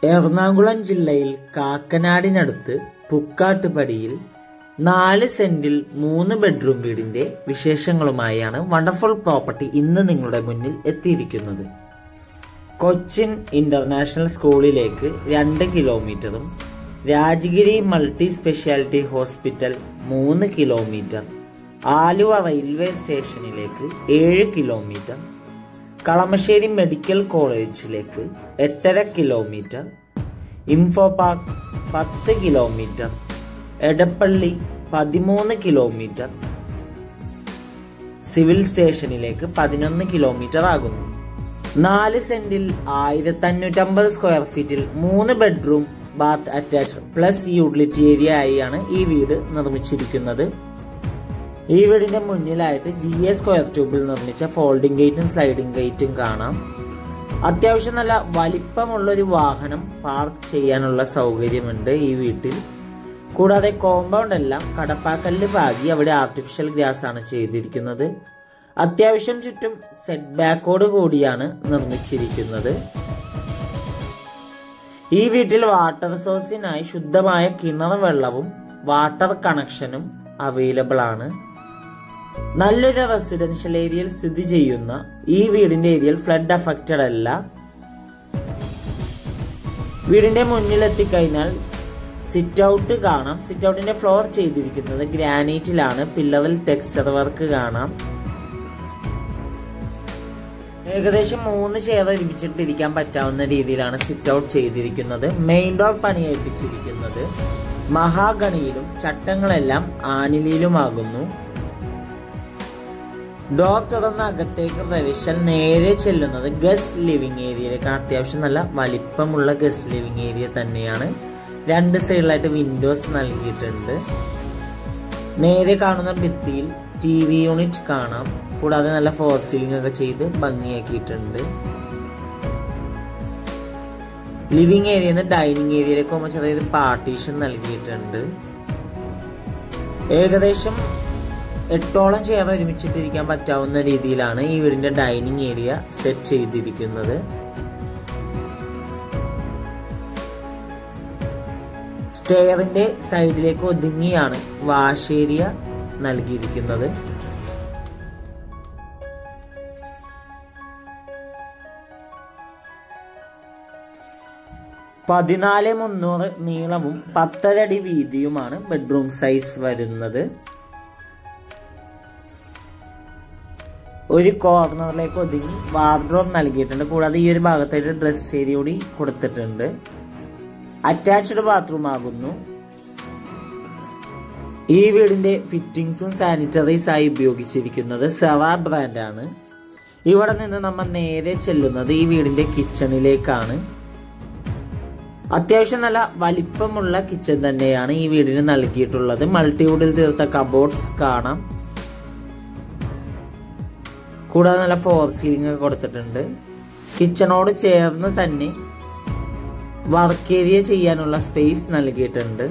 എറണാകുളം ജില്ലയിൽ കാക്കനാടിനടുത്ത് പുക്കാട്ടുപടിയിൽ നാല് സെന്റിൽ മൂന്ന് ബെഡ്റൂം വീടിന്റെ വിശേഷങ്ങളുമായാണ് വണ്ടർഫുൾ പ്രോപ്പർട്ടി ഇന്ന് നിങ്ങളുടെ മുന്നിൽ എത്തിയിരിക്കുന്നത് കൊച്ചിൻ ഇന്റർനാഷണൽ സ്കൂളിലേക്ക് രണ്ട് കിലോമീറ്ററും രാജഗിരി മൾട്ടി സ്പെഷ്യാലിറ്റി ഹോസ്പിറ്റൽ മൂന്ന് കിലോമീറ്റർ ആലുവ റെയിൽവേ സ്റ്റേഷനിലേക്ക് ഏഴ് കിലോമീറ്റർ കളമശ്ശേരി മെഡിക്കൽ കോളേജിലേക്ക് എട്ടര കിലോമീറ്റർ ഇൻഫോ പാർക്ക് പത്ത് കിലോമീറ്റർ എടപ്പള്ളി പതിമൂന്ന് കിലോമീറ്റർ സിവിൽ സ്റ്റേഷനിലേക്ക് പതിനൊന്ന് കിലോമീറ്റർ ആകുന്നു നാല് സെന്റിൽ ആയിരത്തി അഞ്ഞൂറ്റമ്പത് സ്ക്വയർ ഫീറ്റിൽ മൂന്ന് bedroom bath attached plus utility area ആയാണ് ഈ വീട് നിർമ്മിച്ചിരിക്കുന്നത് ഈ വീടിന്റെ മുന്നിലായിട്ട് ജി എ സ്ക്വയർ ട്യൂബിൽ നിർമ്മിച്ച ഫോൾഡിംഗ് ഗേറ്റും സ്ലൈഡിംഗ് ഗേറ്റും കാണാം അത്യാവശ്യം നല്ല വലിപ്പമുള്ള ഒരു വാഹനം പാർക്ക് ചെയ്യാനുള്ള സൗകര്യമുണ്ട് ഈ വീട്ടിൽ കൂടാതെ കോമ്പൗണ്ട് എല്ലാം കടപ്പാക്കല്ല് പാകി അവിടെ ആർട്ടിഫിഷ്യൽ ഗ്രാസ് ആണ് ചെയ്തിരിക്കുന്നത് അത്യാവശ്യം ചുറ്റും സെറ്റ് ബാക്കോട് കൂടിയാണ് നിർമ്മിച്ചിരിക്കുന്നത് ഈ വീട്ടിൽ വാട്ടർ സോഴ്സിനായി ശുദ്ധമായ കിണർ വെള്ളവും വാട്ടർ കണക്ഷനും അവൈലബിൾ ആണ് നല്ലൊരു റെസിഡൻഷ്യൽ ഏരിയയിൽ സ്ഥിതി ചെയ്യുന്ന ഈ വീടിന്റെ ഏരിയയിൽ ഫ്ലഡ് അഫക്റ്റഡ് അല്ല വീടിന്റെ മുന്നിൽ എത്തിക്കഴിഞ്ഞാൽ സിറ്റ് ഔട്ട് കാണാം സിറ്റ് ഔട്ടിന്റെ ഫ്ലോർ ചെയ്തിരിക്കുന്നത് ഗ്രാനൈറ്റിലാണ് പില്ലറിൽ ടെക്സ്ചർ വർക്ക് കാണാം ഏകദേശം മൂന്ന് ചെയർ ഒരുമിച്ചിട്ട് ഇരിക്കാൻ പറ്റാവുന്ന രീതിയിലാണ് സിറ്റ് ഔട്ട് ചെയ്തിരിക്കുന്നത് മെയിൻ ഡോർ പണിയേൽപ്പിച്ചിരിക്കുന്നത് മഹാഗണിയിലും ചട്ടങ്ങളെല്ലാം ആനിലിയിലുമാകുന്നു ഡോർ തുറന്ന അകത്തേക്ക് പ്രവേശിച്ചാൽ നേരെ ചെല്ലുന്നത് ഗസ് ലിവിംഗ് ഏരിയയിലേക്കാണ് അത്യാവശ്യം നല്ല വലിപ്പമുള്ള ഗസ് ലിവിംഗ് ഏരിയ തന്നെയാണ് രണ്ട് സൈഡിലായിട്ട് വിൻഡോസ് നൽകിയിട്ടുണ്ട് നേരെ കാണുന്ന ഭിത്തിയിൽ ടി വി യൂണിറ്റ് കാണാം കൂടാതെ നല്ല ഫോർ സീലിംഗ് ഒക്കെ ചെയ്ത് ഭംഗിയാക്കിയിട്ടുണ്ട് ലിവിംഗ് ഏരിയയിൽ നിന്ന് ഡൈനിങ് ഏരിയയിലേക്ക് പോകുമ്പോൾ ചെറിയൊരു പാർട്ടീഷൻ നൽകിയിട്ടുണ്ട് ഏകദേശം എട്ടോളം ചെയർ ഒരുമിച്ചിട്ടിരിക്കാൻ പറ്റാവുന്ന രീതിയിലാണ് ഈ വീടിന്റെ ഡൈനിങ് ഏരിയ സെറ്റ് ചെയ്തിരിക്കുന്നത് സ്റ്റെയറിന്റെ സൈഡിലേക്ക് ഒതുങ്ങിയാണ് വാഷ് ഏരിയ നൽകിയിരിക്കുന്നത് പതിനാല് മുന്നൂറ് നീളവും പത്തര അടി വീതിയുമാണ് ബെഡ്റൂം സൈസ് വരുന്നത് ഒരു കോർണറിലേക്ക് ഒതുങ്ങി വാർഡ്രോബ് നൽകിയിട്ടുണ്ട് കൂടാതെ ഈ ഒരു ഭാഗത്തായിട്ട് ഡ്രസ് ഏരിയ കൂടി കൊടുത്തിട്ടുണ്ട് അറ്റാച്ച്ഡ് ബാത്റൂം ആകുന്നു ഈ വീടിന്റെ ഫിറ്റിംഗ്സും സാനിറ്ററീസ് ആയി ഉപയോഗിച്ചിരിക്കുന്നത് സെവ ബ്രാൻഡാണ് ഇവിടെ നിന്ന് നമ്മൾ നേരെ ചെല്ലുന്നത് ഈ വീടിന്റെ കിച്ചണിലേക്കാണ് അത്യാവശ്യം നല്ല വലിപ്പമുള്ള കിച്ചൺ തന്നെയാണ് ഈ വീടിന് നൽകിയിട്ടുള്ളത് മൾട്ടിവുഡിൽ തീർത്ത കബോർഡ്സ് കാണാം കൂടാതെ നല്ല ഫോർ സീലിംഗ് ഒക്കെ കൊടുത്തിട്ടുണ്ട് കിച്ചണോട് ചേർന്ന് തന്നെ വർക്ക് ഏരിയ ചെയ്യാനുള്ള സ്പേസ് നൽകിയിട്ടുണ്ട്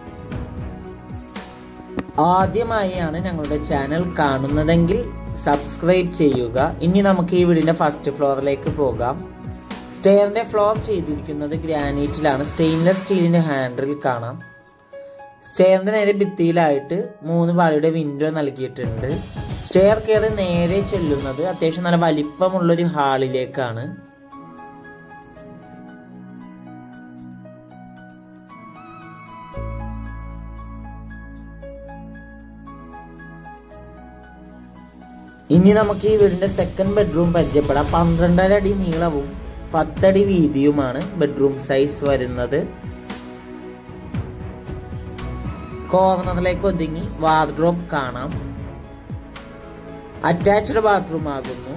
ആദ്യമായാണ് ഞങ്ങളുടെ ചാനൽ കാണുന്നതെങ്കിൽ സബ്സ്ക്രൈബ് ചെയ്യുക ഇനി നമുക്ക് ഈ വീടിന്റെ ഫസ്റ്റ് ഫ്ലോറിലേക്ക് പോകാം സ്റ്റെയറിന്റെ ഫ്ലോർ ചെയ്തിരിക്കുന്നത് ഗ്രാനൈറ്റിലാണ് സ്റ്റെയിൻലെസ് സ്റ്റീലിന്റെ ഹാൻഡിൽ കാണാം സ്റ്റെയറിന്റെ നേരെ ഭിത്തിയിലായിട്ട് മൂന്ന് പാളിയുടെ വിൻഡോ നൽകിയിട്ടുണ്ട് സ്റ്റെയർ കയറി നേരെ ചെല്ലുന്നത് അത്യാവശ്യം നല്ല വലിപ്പമുള്ളൊരു ഹാളിലേക്കാണ് ഇനി നമുക്ക് ഈ വീടിന്റെ സെക്കൻഡ് ബെഡ്റൂം പരിചയപ്പെടാം പന്ത്രണ്ടര അടി നീളവും പത്തടി വീതിയുമാണ് ബെഡ്റൂം സൈസ് വരുന്നത് കോർണറിലേക്ക് ഒതുങ്ങി വാർഡ്രോബ് കാണാം അറ്റാച്ച്ഡ് ബാത്റൂം ആകുന്നു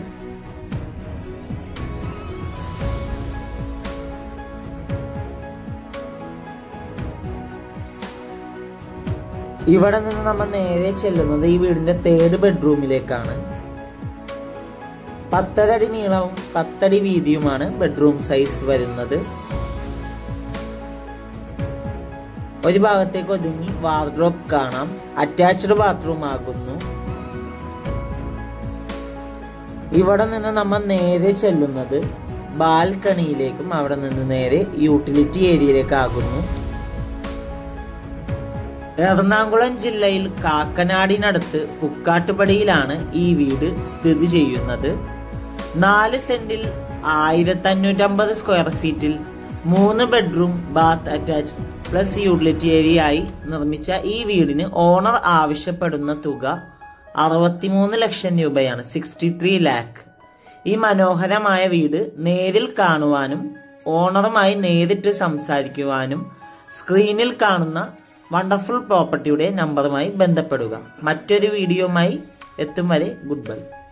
ഇവിടെ നിന്ന് നമ്മൾ നേരെ ചെല്ലുന്നത് ഈ വീടിന്റെ തേർഡ് ബെഡ്റൂമിലേക്കാണ് പത്തര അടി നീളവും പത്തടി വീതിയുമാണ് ബെഡ്റൂം സൈസ് വരുന്നത് ഒരു ഭാഗത്തേക്ക് ഒതുങ്ങി വാർഡ്രോബ് കാണാം അറ്റാച്ച്ഡ് ബാത്റൂം ആകുന്നു ഇവിടെ നിന്ന് നമ്മൾ നേരെ ചെല്ലുന്നത് ബാൽക്കണിയിലേക്കും അവിടെ നിന്ന് നേരെ യൂട്ടിലിറ്റി ഏരിയയിലേക്കാകുന്നു എറണാകുളം ജില്ലയിൽ കാക്കനാടിനടുത്ത് പുക്കാട്ടുപടിയിലാണ് ഈ വീട് സ്ഥിതി ചെയ്യുന്നത് നാല് സെന്റിൽ ആയിരത്തി അഞ്ഞൂറ്റമ്പത് സ്ക്വയർ ഫീറ്റിൽ മൂന്ന് bedroom bath attach plus utility area ആയി നിർമ്മിച്ച ഈ വീടിന് ഓണർ ആവശ്യപ്പെടുന്ന തുക അറുപത്തിമൂന്ന് ലക്ഷം രൂപയാണ് സിക്സ്റ്റി ത്രീ ലാക്ക് ഈ മനോഹരമായ വീട് നേരിൽ കാണുവാനും ഓണറുമായി നേരിട്ട് സംസാരിക്കുവാനും സ്ക്രീനിൽ കാണുന്ന വണ്ടർഫുൾ പ്രോപ്പർട്ടിയുടെ നമ്പറുമായി ബന്ധപ്പെടുക മറ്റൊരു വീഡിയോയുമായി എത്തും വരെ ഗുഡ് ബൈ